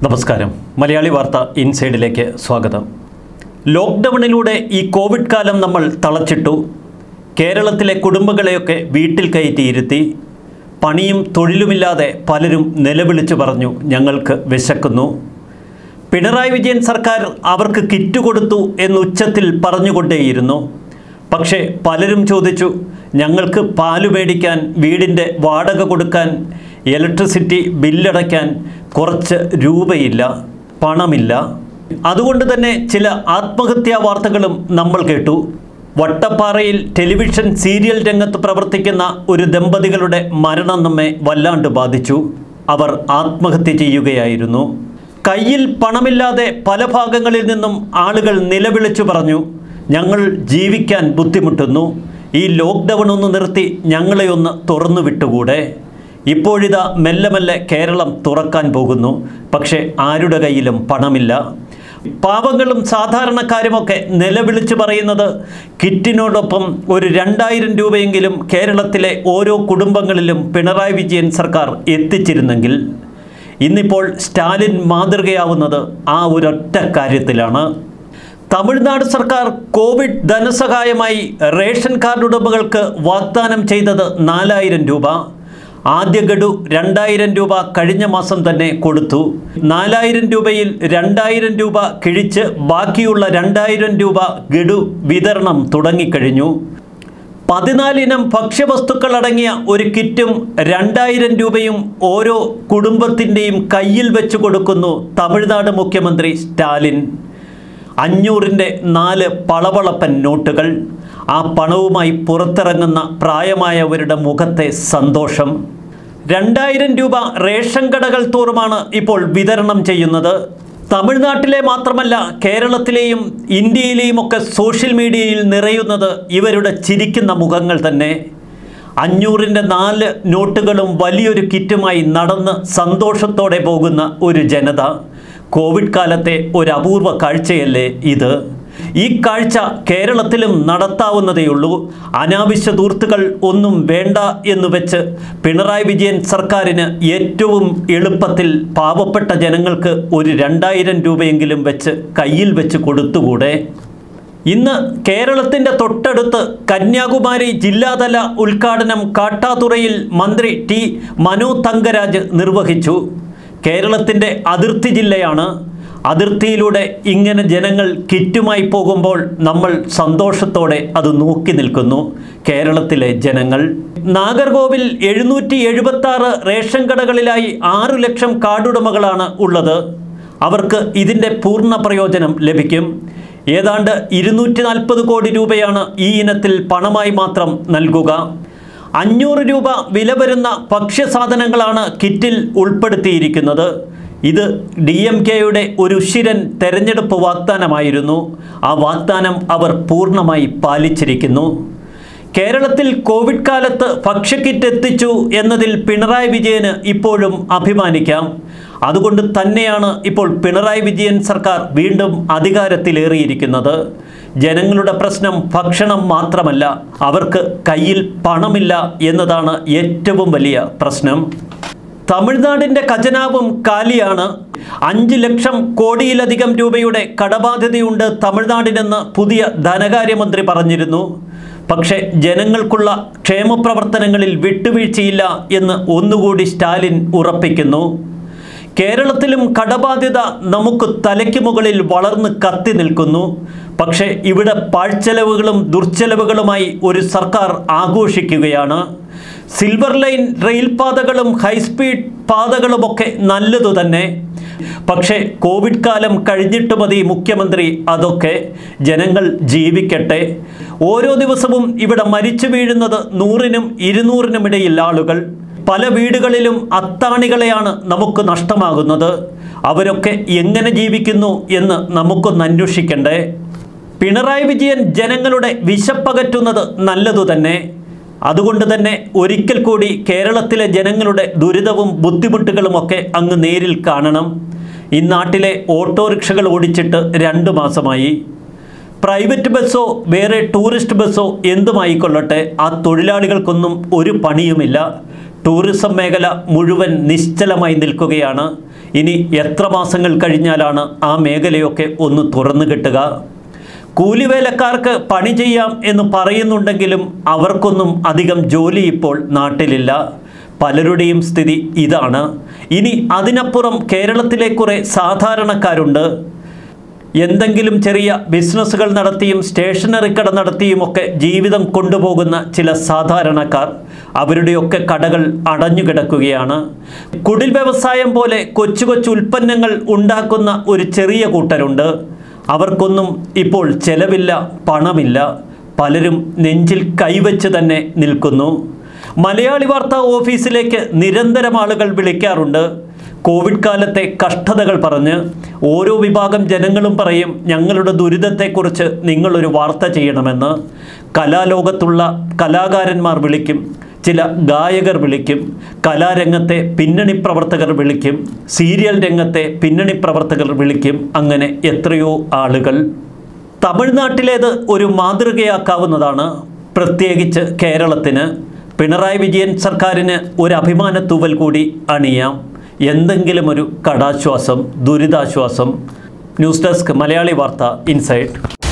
നമസ്കാരം മലയാളി വാർത്ത ഇൻസൈഡിലേക്ക് സ്വാഗതം ലോക്ക്ഡൗണിലൂടെ ഈ കോവിഡ് കാലം നമ്മൾ തളച്ചിട്ടു കേരളത്തിലെ കുടുംബങ്ങളെയൊക്കെ വീട്ടിൽ കയറ്റിയിരുത്തി പണിയും തൊഴിലുമില്ലാതെ പലരും നിലവിളിച്ചു പറഞ്ഞു ഞങ്ങൾക്ക് വിശക്കുന്നു പിണറായി വിജയൻ സർക്കാർ അവർക്ക് കിറ്റ് കൊടുത്തു എന്ന് ഉച്ചത്തിൽ പറഞ്ഞുകൊണ്ടേയിരുന്നു പക്ഷേ പലരും ചോദിച്ചു ഞങ്ങൾക്ക് പാല് മേടിക്കാൻ വീടിൻ്റെ വാടക കൊടുക്കാൻ ഇലക്ട്രിസിറ്റി ബില്ലടയ്ക്കാൻ കുറച്ച് രൂപയില്ല പണമില്ല അതുകൊണ്ട് തന്നെ ചില ആത്മഹത്യാ വാർത്തകളും നമ്മൾ കേട്ടു വട്ടപ്പാറയിൽ ടെലിവിഷൻ സീരിയൽ രംഗത്ത് പ്രവർത്തിക്കുന്ന ഒരു ദമ്പതികളുടെ മരണം നമ്മെ വല്ലാണ്ട് ബാധിച്ചു അവർ ആത്മഹത്യ ചെയ്യുകയായിരുന്നു കയ്യിൽ പണമില്ലാതെ പല ഭാഗങ്ങളിൽ നിന്നും ആളുകൾ നിലവിളിച്ചു പറഞ്ഞു ഞങ്ങൾ ജീവിക്കാൻ ബുദ്ധിമുട്ടുന്നു ഈ ലോക്ക്ഡൗൺ ഒന്ന് നിർത്തി ഞങ്ങളെ ഒന്ന് തുറന്നു വിട്ടുകൂടെ ഇപ്പോഴിതാ മെല്ലെ മെല്ലെ കേരളം തുറക്കാൻ പോകുന്നു പക്ഷേ ആരുടെ കയ്യിലും പണമില്ല പാവങ്ങളും സാധാരണക്കാരുമൊക്കെ നിലവിളിച്ചു പറയുന്നത് കിറ്റിനോടൊപ്പം ഒരു രണ്ടായിരം രൂപയെങ്കിലും കേരളത്തിലെ ഓരോ കുടുംബങ്ങളിലും പിണറായി വിജയൻ സർക്കാർ എത്തിച്ചിരുന്നെങ്കിൽ ഇന്നിപ്പോൾ സ്റ്റാലിൻ മാതൃകയാവുന്നത് ആ ഒരൊറ്റ കാര്യത്തിലാണ് തമിഴ്നാട് സർക്കാർ കോവിഡ് ധനസഹായമായി റേഷൻ കാർഡ് ഉടമകൾക്ക് വാഗ്ദാനം ചെയ്തത് നാലായിരം രൂപ ആദ്യ ഗഡു രണ്ടായിരം രൂപ കഴിഞ്ഞ മാസം തന്നെ കൊടുത്തു നാലായിരം രൂപയിൽ രണ്ടായിരം രൂപ കിഴിച്ച് ബാക്കിയുള്ള രണ്ടായിരം രൂപ ഗഡു വിതരണം തുടങ്ങിക്കഴിഞ്ഞു പതിനാലിനം ഭക്ഷ്യവസ്തുക്കൾ അടങ്ങിയ ഒരു കിറ്റും രണ്ടായിരം രൂപയും ഓരോ കുടുംബത്തിൻ്റെയും കയ്യിൽ വെച്ച് കൊടുക്കുന്നു തമിഴ്നാട് മുഖ്യമന്ത്രി സ്റ്റാലിൻ അഞ്ഞൂറിൻ്റെ നാല് പളവളപ്പൻ നോട്ടുകൾ ആ പണവുമായി പുറത്തിറങ്ങുന്ന പ്രായമായവരുടെ മുഖത്തെ സന്തോഷം രണ്ടായിരം രൂപ റേഷൻ കടകൾ തോറുമാണ് ഇപ്പോൾ വിതരണം ചെയ്യുന്നത് തമിഴ്നാട്ടിലെ മാത്രമല്ല കേരളത്തിലെയും ഇന്ത്യയിലെയും ഒക്കെ സോഷ്യൽ മീഡിയയിൽ നിറയുന്നത് ഇവരുടെ ചിരിക്കുന്ന മുഖങ്ങൾ തന്നെ അഞ്ഞൂറിൻ്റെ നാല് നോട്ടുകളും വലിയൊരു കിറ്റുമായി നടന്ന് സന്തോഷത്തോടെ പോകുന്ന ഒരു ജനത കോവിഡ് കാലത്തെ ഒരു അപൂർവ കാഴ്ചയല്ലേ ഇത് ഈ കാഴ്ച കേരളത്തിലും നടത്താവുന്നതേയുള്ളൂ അനാവശ്യ ദൂർത്തുകൾ ഒന്നും വേണ്ട എന്ന് വെച്ച് പിണറായി വിജയൻ സർക്കാരിന് ഏറ്റവും എളുപ്പത്തിൽ പാവപ്പെട്ട ജനങ്ങൾക്ക് ഒരു രണ്ടായിരം രൂപയെങ്കിലും വെച്ച് കയ്യിൽ വെച്ച് കൊടുത്തുകൂടെ ഇന്ന് കേരളത്തിൻ്റെ തൊട്ടടുത്ത് കന്യാകുമാരി ജില്ലാതല ഉദ്ഘാടനം കാട്ടാതുറയിൽ മന്ത്രി ടി മനു തങ്കരാജ് നിർവഹിച്ചു കേരളത്തിൻ്റെ അതിർത്തി ജില്ലയാണ് അതിർത്തിയിലൂടെ ഇങ്ങനെ ജനങ്ങൾ കിറ്റുമായി പോകുമ്പോൾ നമ്മൾ സന്തോഷത്തോടെ അത് നോക്കി നിൽക്കുന്നു കേരളത്തിലെ ജനങ്ങൾ നാഗർകോവിൽ എഴുന്നൂറ്റി എഴുപത്തി ആറ് റേഷൻ കടകളിലായി ആറു ലക്ഷം കാർഡുടമകളാണ് ഉള്ളത് അവർക്ക് ഇതിൻ്റെ പൂർണ്ണ പ്രയോജനം ലഭിക്കും ഏതാണ്ട് ഇരുന്നൂറ്റി നാൽപ്പത് കോടി രൂപയാണ് ഈ ഇനത്തിൽ പണമായി മാത്രം നൽകുക അഞ്ഞൂറ് രൂപ വില വരുന്ന ഭക്ഷ്യസാധനങ്ങളാണ് കിറ്റിൽ ഉൾപ്പെടുത്തിയിരിക്കുന്നത് ഇത് ഡി എം കെയുടെ ഒരു ഉശിരൻ തെരഞ്ഞെടുപ്പ് വാഗ്ദാനമായിരുന്നു ആ വാഗ്ദാനം അവർ പൂർണ്ണമായി പാലിച്ചിരിക്കുന്നു കേരളത്തിൽ കോവിഡ് കാലത്ത് ഭക്ഷ്യക്കിറ്റ് എത്തിച്ചു എന്നതിൽ പിണറായി വിജയന് ഇപ്പോഴും അഭിമാനിക്കാം അതുകൊണ്ട് തന്നെയാണ് ഇപ്പോൾ പിണറായി വിജയൻ സർക്കാർ വീണ്ടും അധികാരത്തിലേറിയിരിക്കുന്നത് ജനങ്ങളുടെ പ്രശ്നം ഭക്ഷണം മാത്രമല്ല അവർക്ക് കയ്യിൽ പണമില്ല എന്നതാണ് ഏറ്റവും വലിയ പ്രശ്നം തമിഴ്നാടിൻ്റെ ഖജനാവും കാലിയാണ് അഞ്ച് ലക്ഷം കോടിയിലധികം രൂപയുടെ കടബാധ്യതയുണ്ട് തമിഴ്നാടിനെന്ന് പുതിയ ധനകാര്യമന്ത്രി പറഞ്ഞിരുന്നു പക്ഷേ ജനങ്ങൾക്കുള്ള ക്ഷേമപ്രവർത്തനങ്ങളിൽ വിട്ടുവീഴ്ചയില്ല എന്ന് ഒന്നുകൂടി സ്റ്റാലിൻ ഉറപ്പിക്കുന്നു കേരളത്തിലും കടബാധ്യത നമുക്ക് തലയ്ക്ക് മുകളിൽ വളർന്ന് കത്തി നിൽക്കുന്നു പക്ഷേ ഇവിടെ പാഴ്ചെലവുകളും ദുർച്ചെലവുകളുമായി ഒരു സർക്കാർ ആഘോഷിക്കുകയാണ് സിൽവർ ലൈൻ റെയിൽ പാതകളും ഹൈസ്പീഡ് പാതകളുമൊക്കെ നല്ലതു തന്നെ പക്ഷേ കോവിഡ് കാലം കഴിഞ്ഞിട്ട് മതി മുഖ്യമന്ത്രി അതൊക്കെ ജനങ്ങൾ ജീവിക്കട്ടെ ഓരോ ദിവസവും ഇവിടെ മരിച്ചു വീഴുന്നത് നൂറിനും ഇരുന്നൂറിനും ഇടയിൽ ആളുകൾ പല വീടുകളിലും അത്താണികളെയാണ് നമുക്ക് നഷ്ടമാകുന്നത് അവരൊക്കെ എങ്ങനെ ജീവിക്കുന്നു എന്ന് നമുക്കൊന്ന് അന്വേഷിക്കണ്ടേ പിണറായി വിജയൻ ജനങ്ങളുടെ വിശപ്പകറ്റുന്നത് നല്ലതു തന്നെ അതുകൊണ്ട് തന്നെ ഒരിക്കൽ കൂടി കേരളത്തിലെ ജനങ്ങളുടെ ദുരിതവും ബുദ്ധിമുട്ടുകളുമൊക്കെ അങ്ങ് നേരിൽ കാണണം ഈ നാട്ടിലെ ഓട്ടോറിക്ഷകൾ ഓടിച്ചിട്ട് രണ്ട് മാസമായി പ്രൈവറ്റ് ബസ്സോ വേറെ ടൂറിസ്റ്റ് ബസ്സോ എന്തുമായിക്കൊള്ളട്ടെ ആ തൊഴിലാളികൾക്കൊന്നും ഒരു പണിയുമില്ല ടൂറിസം മേഖല മുഴുവൻ നിശ്ചലമായി നിൽക്കുകയാണ് ഇനി എത്ര മാസങ്ങൾ കഴിഞ്ഞാലാണ് ആ മേഖലയൊക്കെ ഒന്ന് തുറന്നു കിട്ടുക കൂലിവേലക്കാർക്ക് പണി ചെയ്യാം എന്ന് പറയുന്നുണ്ടെങ്കിലും അവർക്കൊന്നും അധികം ജോലി ഇപ്പോൾ നാട്ടിലില്ല പലരുടെയും സ്ഥിതി ഇതാണ് ഇനി അതിനപ്പുറം കേരളത്തിലെ കുറേ സാധാരണക്കാരുണ്ട് എന്തെങ്കിലും ചെറിയ ബിസിനസ്സുകൾ നടത്തിയും സ്റ്റേഷനറി കട നടത്തിയുമൊക്കെ ജീവിതം കൊണ്ടുപോകുന്ന ചില സാധാരണക്കാർ അവരുടെയൊക്കെ കടകൾ അടഞ്ഞു കിടക്കുകയാണ് കുടിൽ വ്യവസായം പോലെ കൊച്ചു കൊച്ചു ഉൽപ്പന്നങ്ങൾ ഉണ്ടാക്കുന്ന ഒരു ചെറിയ കൂട്ടരുണ്ട് അവർക്കൊന്നും ഇപ്പോൾ ചെലവില്ല പണമില്ല പലരും നെഞ്ചിൽ കൈവച്ച് തന്നെ നിൽക്കുന്നു മലയാളി വാർത്താ ഓഫീസിലേക്ക് നിരന്തരം ആളുകൾ വിളിക്കാറുണ്ട് കോവിഡ് കാലത്തെ കഷ്ടതകൾ പറഞ്ഞ് ഓരോ വിഭാഗം ജനങ്ങളും പറയും ഞങ്ങളുടെ ദുരിതത്തെക്കുറിച്ച് നിങ്ങളൊരു വാർത്ത ചെയ്യണമെന്ന് കലാലോകത്തുള്ള കലാകാരന്മാർ വിളിക്കും ചില ഗായകർ വിളിക്കും കലാരംഗത്തെ പിന്നണി പ്രവർത്തകർ വിളിക്കും സീരിയൽ രംഗത്തെ പിന്നണി പ്രവർത്തകർ വിളിക്കും അങ്ങനെ എത്രയോ ആളുകൾ തമിഴ്നാട്ടിലേത് ഒരു മാതൃകയാക്കാവുന്നതാണ് പ്രത്യേകിച്ച് കേരളത്തിന് പിണറായി വിജയൻ സർക്കാരിന് ഒരു അഭിമാന തൂവൽ കൂടി അണിയാം എന്തെങ്കിലും ഒരു കടാശ്വാസം ദുരിതാശ്വാസം ന്യൂസ് ഡെസ്ക് മലയാളി വാർത്ത ഇൻസൈറ്റ്